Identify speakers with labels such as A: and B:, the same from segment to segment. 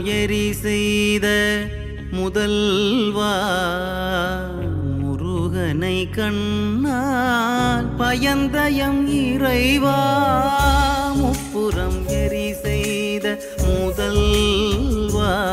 A: எரி செய்த முதல்வா முருகனை கண்ணால் பயந்தயம் இறைவா முப்புறம் எரி செய்த முதல்வா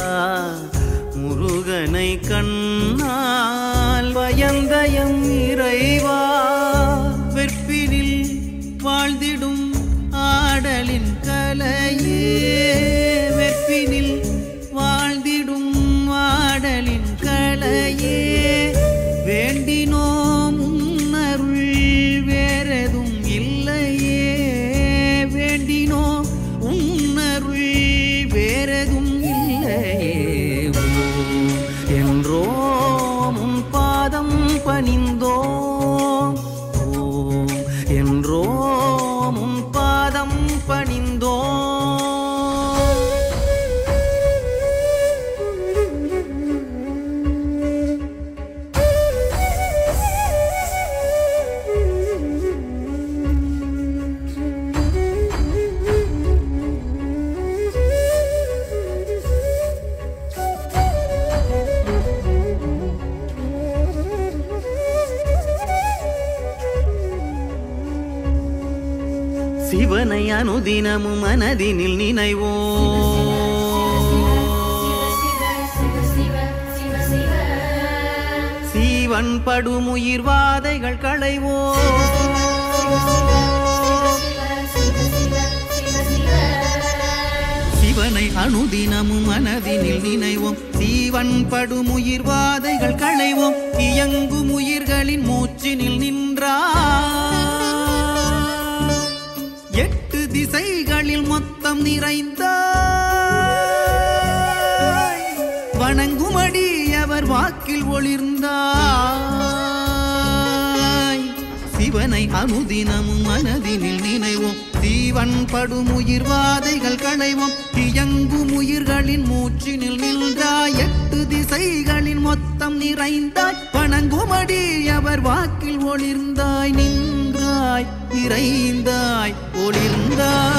A: முருகனை கண்ணால் பயந்தயம் இறைவா வெற்பினில் வாழ்ந்திடும் ஆடலின் கலையே வெற்பினில் வாழ்ந்திடும் ஆடலின் கலையே வேண்டினோம் உன்னருள் வேறெதும் இல்லையே வேண்டினோம் உன்னருள் வேறெதும் இல்லையே ஓம் என்றோம் உன் பாதம் பணிந்தோம் ஓம் என்றோம் உன் பாதம் பணிந்தோம் சிவனை அனுதினமும் மனதினில் நினைவோம் சீவன் படுமுயிர் வாதைகள் களைவோம் சிவனை அனுதினமும் மனதினில் நினைவோம் சீவன் படுமுயிர் வாதைகள் களைவோம் இயங்கும் உயிர்களின் மூச்சினில் நின்றார் எட்டு திசைகளில் மொத்தம் நிறைந்த வணங்குமடி அவர் வாக்கில் ஒளிர்ந்தாய் சிவனை அனுதினமும் மனதினில் நினைவோம் தீவன் படும் உயிர் வாதைகள் களைவோம் இயங்கும் உயிர்களின் மூச்சினில் நின்றாய் எட்டு திசைகளின் மொத்தம் நிறைந்தாய் வணங்குமடி அவர் வாக்கில் ஒளிர்ந்தாய் நின்றாய் நிறைந்தாய் ஒளிர்ந்தாய்